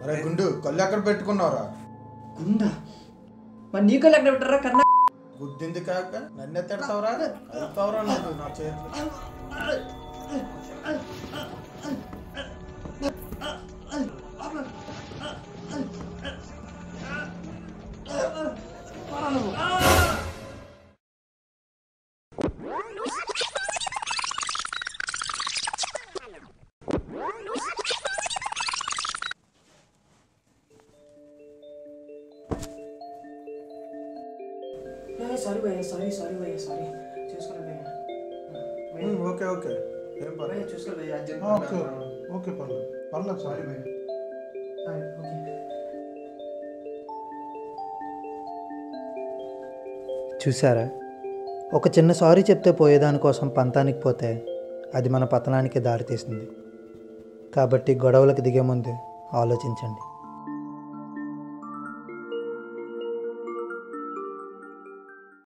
అరే గుండు కళ్ళు ఎక్కడ పెట్టుకున్నావురా గుండా మరి నీకు ఎక్కడ పెట్టారా కన్నా గుద్దింది కాక నన్నే తిడతావురా వెళ్తావురా లేదు నా చేతిలో సారీ భయ్య సారీ సారీ భయ్య సారీ చూసుకోండి భయ్య ఉమ్, ఓకే ఓకే ఏం భయ్య పర్లేదు చూసుకోండి భయ్య అర్జెంట్ ఆ, ఓకే ఓకే పర్లేదు పర్లేదు సారీ భయ్య ఓకే చూసారా ఒక చిన్న సారీ చెప్తే పోయేదానికోసం పంతానికి పోతే అది మన పతనానికి దారితీస్తుంది కాబట్టి గొడవలకు దిగే ముందు ఆలోచించండి